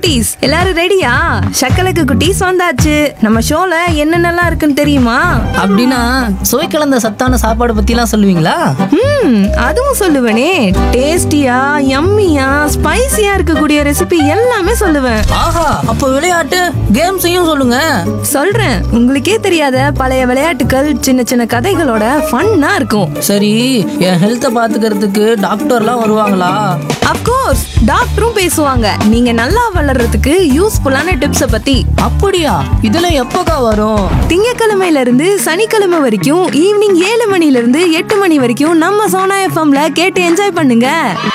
குட்டீஸ் எல்லாரும் ரெடியா சக்கலக்கு குட்டீஸ் வந்தாச்சு நம்ம ஷோல என்னென்னலாம் இருக்குன்னு தெரியுமா அப்படின்னா சுவை கலந்த சத்தான சாப்பாடு பத்திலாம் சொல்லுவீங்களா ம் அதுவும் சொல்லுவேனே டேஸ்டியா யம்மியா ஸ்பைசியா இருக்கக்கூடிய ரெசிபி எல்லாமே சொல்லுவேன் ஆஹா அப்ப விளையாட்டு கேம்ஸையும் சொல்லுங்க சொல்றேன் உங்களுக்கே தெரியாத பழைய விளையாட்டுகள் சின்ன சின்ன கதைகளோட ஃபன்னா இருக்கும் சரி என் ஹெல்த்தை பாத்துக்கிறதுக்கு டாக்டர்லாம் வருவாங்களா அப்கோர்ஸ் டாக்டரும் பேசுவாங்க நீங்க நல்லா வளர்றதுக்கு யூஸ்ஃபுல்லான டிப்ஸ பத்தி அப்படியா இதெல்லாம் எப்போக்கா வரும் திங்கக்கிழமையில இருந்து சனிக்கிழமை வரைக்கும் ஈவினிங் ஏழு மணில இருந்து எட்டு மணி வரைக்கும் நம்ம சோனா எஃப்எம்ல கேட்டு என்ஜாய் பண்ணுங்க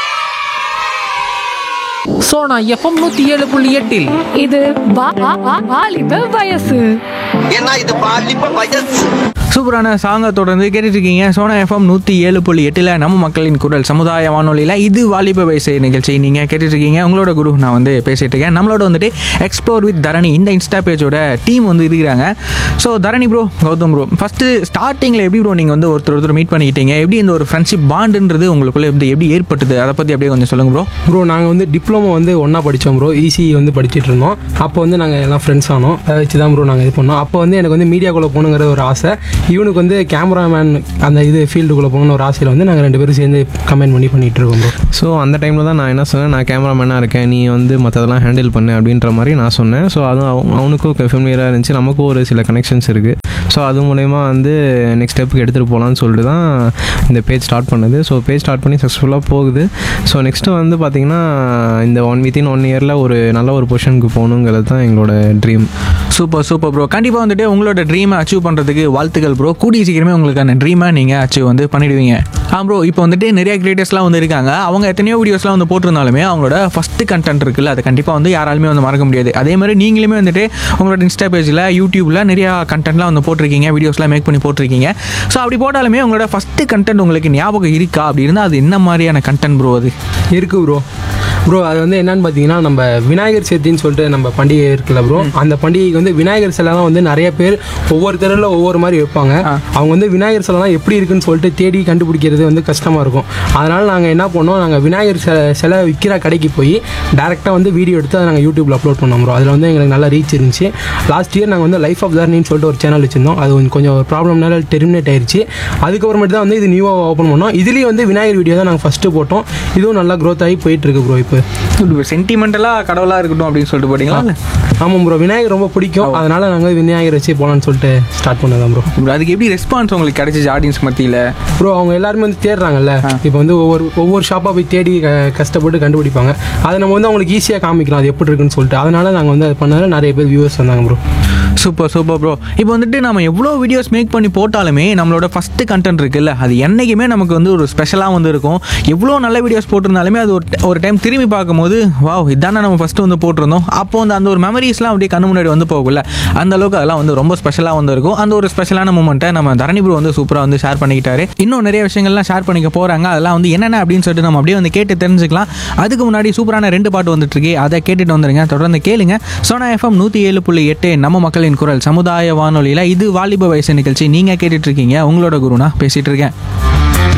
சோனா எஃப்எம் நூத்தி ஏழு புள்ளி எட்டில் இது வா- வா- வா- வாலிப வயசு ஏன்னா இது பாலிப்ப வயசு சூப்பரான சாங்கை தொடர்ந்து கேட்டுட்டு இருக்கீங்க சோனா எஃப்எம் நூற்றி ஏழு புள்ளி எட்டில் நம்ம மக்களின் குரல் சமுதாய வானொலியில் இது வாலிப வயசு நிகழ்ச்சி நீங்கள் கேட்டுட்டு இருக்கீங்க உங்களோட குரு நான் வந்து பேசிட்டு இருக்கேன் நம்மளோட வந்துட்டு எக்ஸ்ப்ளோர் வித் தரணி இந்த இன்ஸ்டா பேஜோட டீம் வந்து இருக்கிறாங்க so Dharani bro Gautham bro first ஸ்டார்டிங்கில் எப்படி ப்ரோ நீங்கள் வந்து ஒருத்தர் ஒருத்தர் மீட் பண்ணிக்கிட்டீங்க எப்படி இந்த ஒரு ஃப்ரெண்ட்ஷிப் பாண்டுன்றது உங்களுக்குள்ள எப்படி எப்படி ஏற்பட்டது அதை பற்றி அப்படியே கொஞ்சம் சொல்லுங்க ப்ரோ ப்ரோ நாங்கள் வந்து டிப்ளமோ வந்து ஒன்றா படித்தோம் ப்ரோ ஈசி வந்து படிச்சிட்டு இருந்தோம் அப்போ வந்து நாங்கள் எல்லாம் ஃப்ரெண்ட்ஸ் ஆனோம் அதை வச்சு தான் ப்ரோ நாங்கள் இது பண்ணோம் அப்போ வந்து எனக்கு வந்து மீடியாக்குள்ளே போகணுங்கிற ஒரு ஆசை இவனுக்கு வந்து கேமராமேன் அந்த இது ஃபீல்டுக்குள்ளே போகணும்னு ஒரு ஆசையில் வந்து நாங்கள் ரெண்டு பேரும் சேர்ந்து கமெண்ட் பண்ணி பண்ணிட்டு இருக்கோம் ப்ரோ ஸோ அந்த டைமில் தான் நான் என்ன சொன்னேன் நான் கேமராமேனாக இருக்கேன் நீ வந்து மற்றதெல்லாம் ஹேண்டில் பண்ணு அப்படின்ற மாதிரி நான் சொன்னேன் ஸோ அதுவும் அவ- அவனுக்கும் ஃபெமிலியராக இருந்துச்சு நமக்கும் ஒரு சில கனெக்ஷன்ஸ் இருக்குது ஸோ அது மூலயமா வந்து நெக்ஸ்ட் ஸ்டெப்புக்கு எடுத்துகிட்டு போகலான்னு சொல்லிட்டு தான் இந்த பேஜ் ஸ்டார்ட் பண்ணது ஸோ பேஜ் ஸ்டார்ட் பண்ணி சக்ஸஸ்ஃபுல்லாக போகுது ஸோ நெக்ஸ்ட்டு வந்து பார்த்திங்கன்னா இந்த ஒன் வித்தின் ஒன் இயரில் ஒரு நல்ல ஒரு பொசிஷனுக்கு போகணுங்கிறது தான் எங்களோட ட்ரீம் சூப்பர் சூப்பர் ப்ரோ கண்டிப்பாக வந்துட்டு உங்களோட ட்ரீமை அச்சீவ் பண்ணுறதுக்கு வாழ்த்துக்கள் ப்ரோ கூடிய சீக்கிரமே உங்களுக்கான ட்ரீமை நீங்கள் அச்சீவ் வந்து பண்ணிடுவீங்க ஆ ப்ரோ இப்போ வந்துட்டு நிறைய கிரியேட்டர்ஸ்லாம் வந்து இருக்காங்க அவங்க எத்தனையோ வீடியோஸ்லாம் வந்து போட்டிருந்தாலுமே அவங்களோட ஃபஸ்ட்டு கண்டென்ட் இருக்குல்ல அது கண்டிப்பாக வந்து யாராலுமே வந்து மறக்க முடியாது அதே மாதிரி நீங்களுமே வந்துட்டு உங்களோட இன்ஸ்டா பேஜில் யூடியூப்பில் நிறையா கண்டென்ட்லாம் வந்து போட்டிருக்கீங்க வீடியோஸ்லாம் மேக் பண்ணி போட்டிருக்கீங்க ஸோ அப்படி போட்டாலுமே உங்களோட ஃபஸ்ட்டு கண்டென்ட் உங்களுக்கு ஞாபகம் இருக்கா அப்படி இருந்தால் அது என்ன மாதிரியான கண்டென்ட் ப்ரோ அது இருக்கு ப்ரோ ப்ரோ அது வந்து என்னன்னு பார்த்தீங்கன்னா நம்ம விநாயகர் சதுர்த்தின்னு சொல்லிட்டு நம்ம பண்டிகை இருக்குல்ல ப்ரோ அந்த பண்டிகைக்கு வந்து விநாயகர் சிலைலாம் வந்து நிறைய பேர் ஒவ்வொரு தெருவில் ஒவ்வொரு மாதிரி வைப்பாங்க அவங்க வந்து விநாயகர் சிலைலாம் எப்படி இருக்குன்னு சொல்லிட்டு தேடி கண்டுபிடிக்கிறது வந்து கஷ்டமாக இருக்கும் அதனால் நாங்கள் என்ன பண்ணோம் நாங்கள் விநாயகர் சிலை சிலை விற்கிற கடைக்கு போய் டேரெக்டாக வந்து வீடியோ எடுத்து அதை நாங்கள் யூடியூப்பில் அப்லோட் பண்ணோம் ப்ரோ அதில் வந்து எங்களுக்கு நல்ல ரீச் இருந்துச்சு லாஸ்ட் இயர் நாங்கள் வந்து லைஃப் ஆஃப் தர்னின்னு சொல்லிட்டு ஒரு சேனல் வச்சிருந்தோம் அது கொஞ்சம் கொஞ்சம் ப்ராப்ளம்னால டெர்மினேட் ஆயிருச்சு அதுக்கப்புறமேட்டு தான் வந்து இது நியூவாக ஓப்பன் பண்ணோம் இதுலேயும் வந்து விநாயகர் வீடியோ தான் நாங்கள் ஃபஸ்ட்டு போட்டோம் இதுவும் நல்லா க்ரோத் ஆகி போயிட்டு இருக்கு ப்ரோ இப்போ சென்டிமெண்டலாக கடவுளாக இருக்கட்டும் அப்படின்னு சொல்லிட்டு போட்டிங்களா இல்லை ஆமாம் ப்ரோ விநாயகர் ரொம்ப பிடிக்கும் அதனால நாங்கள் விநாயகர் வச்சு போகலான்னு சொல்லிட்டு ஸ்டார்ட் பண்ணதான் ப்ரோ bro, அதுக்கு எப்படி ரெஸ்பான்ஸ் உங்களுக்கு கிடைச்சிச்சு ஆடியன்ஸ் மத்தியில் ப்ரோ அவங்க எல்லாருமே வந்து தேடுறாங்கல்ல இப்போ வந்து ஒவ்வொரு ஒவ்வொரு ஷாப்பாக போய் தேடி க- கஷ்டப்பட்டு கண்டுபிடிப்பாங்க அதை நம்ம வந்து அவங்களுக்கு ஈஸியாக காமிக்கலாம் அது எப்படி இருக்குன்னு சொல்லிட்டு அதனால நாங்கள் வந்து அது பண்ணதால நிறைய பேர் வியூவர்ஸ் வந்தாங்க ப்ரோ சூப்பர் சூப்பர் ப்ரோ இப்போ வந்துட்டு நம்ம எவ்வளோ வீடியோஸ் மேக் பண்ணி போட்டாலுமே நம்மளோட ஃபஸ்ட்டு கண்டென்ட் இருக்குல்ல அது என்றைக்குமே நமக்கு வந்து ஒரு ஸ்பெஷலாக வந்து இருக்கும் எவ்வளோ நல்ல வீடியோஸ் போட்டிருந்தாலுமே அது ஒரு ஒரு டைம் திரும்பி பார்க்கும்போது வாவ் இதானே நம்ம ஃபஸ்ட்டு வந்து போட்டிருந்தோம் அப்போ வந்து அந்த ஒரு மெமரிஸ்லாம் அப்படியே கண்ணு முன்னாடி வந்து போகல அந்த அளவுக்கு அதெல்லாம் வந்து ரொம்ப ஸ்பெஷலாக வந்து இருக்கும் அந்த ஒரு ஸ்பெஷலான மூமெண்ட்டை நம்ம தரணி ப்ரோ வந்து சூப்பராக வந்து ஷேர் பண்ணிக்கிட்டாரு இன்னும் நிறைய விஷயங்கள்லாம் ஷேர் பண்ணிக்க போகிறாங்க அதெல்லாம் வந்து என்னென்ன அப்படின்னு சொல்லிட்டு நம்ம அப்படியே வந்து கேட்டு தெரிஞ்சுக்கலாம் அதுக்கு முன்னாடி சூப்பரான ரெண்டு பாட்டு வந்துட்டு இருக்கு அதை கேட்டுட்டு வந்துருங்க தொடர்ந்து கேளுங்க சோனா எஃப்எம் நூற்றி ஏழு புள்ளி எட்டு நம்ம மக்களின் குரல் சமுதாய வானொலியில் இது வாலிப வயசு நிகழ்ச்சி நீங்கள் கேட்டுட்டு இருக்கீங்க உங்களோட குருனா பேசிட்டு இருக்கேன்